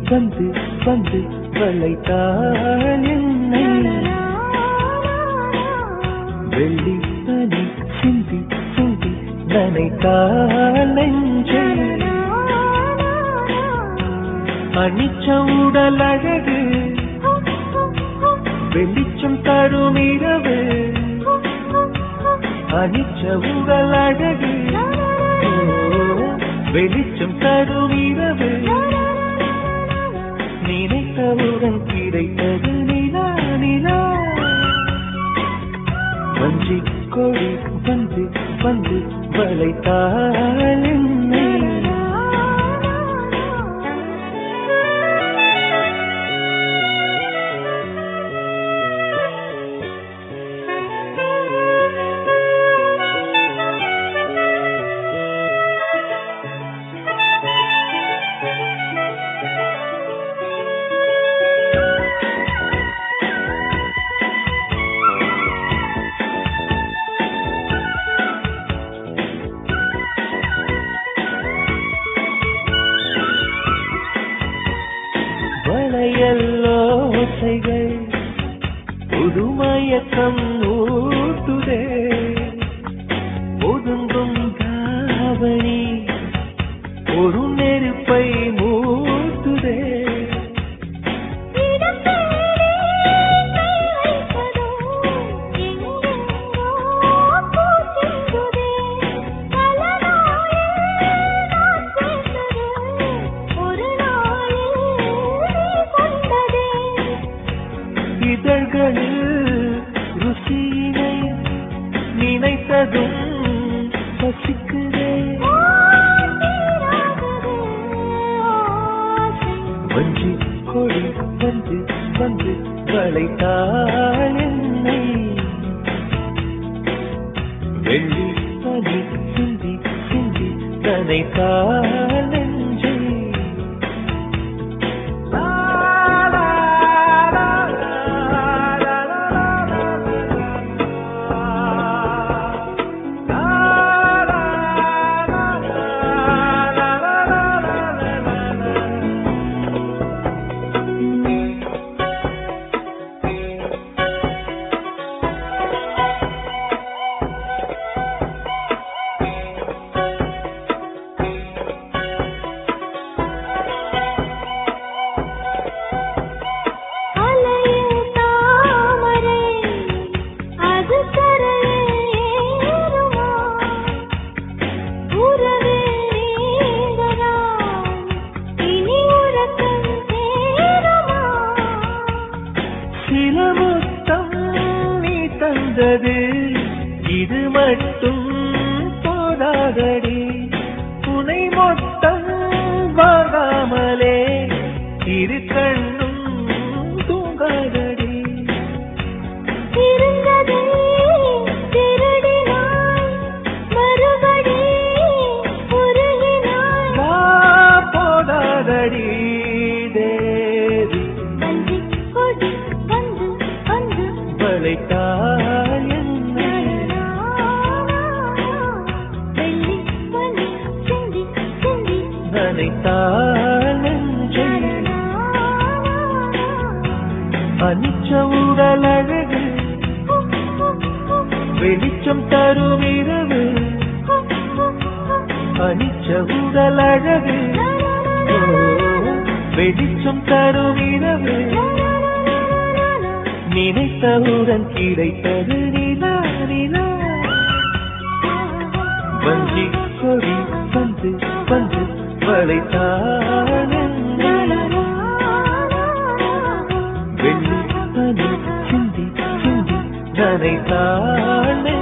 வந்து வந்து வளைத்தாள் என்னை வெள்ளி பனி சிந்தி சிந்தி நனைத்தாள் நெஞ்சை அணிச்ச உடல் அழகு வெளிச்சம் தரும் இரவு அணிச்ச உடல் அழகு ஓ, வெளிச்சம் தரும் இரவு நினைத்தவுடன் கிடைத்தது நிலா நிலா வஞ்சி கொடி வந்து வந்து வளைத்தாள் என்னை வளையல்லோசைகள் புதுமயக்கம் ஊட்டுதே ஒதுங்கும் காவணி ஒரு நெருப்பை மூட்டுதே இதழ்களில் ருசியினை நினைத்ததும் பசிக்குதே வஞ்சி கொடி வந்து வந்து வளைத்தாள் என்னை வெள்ளி பனி சிந்தி சிந்தி நனைத்தாள் நெஞ்சை லா, லா, லா, லா, லா, லா, லா, லா, லா, லா, லா, லா. சில முத்தம் நீ தந்தது இது மட்டும் போதாதடி துணை மொத்தம் வாங்காமலே இரு கண்ணும் தூங்காதடி வா போதாதடி தேவி வளைத்தாள் என்னை நனைத்தாள் நெஞ்சை அனிச்ச உடல் அழகு வெளிச்சம் தரும் இரவு அனிச்ச உடல் அழகு ஓ, வெளிச்சம் தரும் இரவு நினைத்தவுடன் கிடைத்தது நிலா நிலா வஞ்சி கொடி வந்து வந்து வளைத்தாள் என்னை. வெள்ளி பனி சிந்தி சிந்தி நனைத்தாள்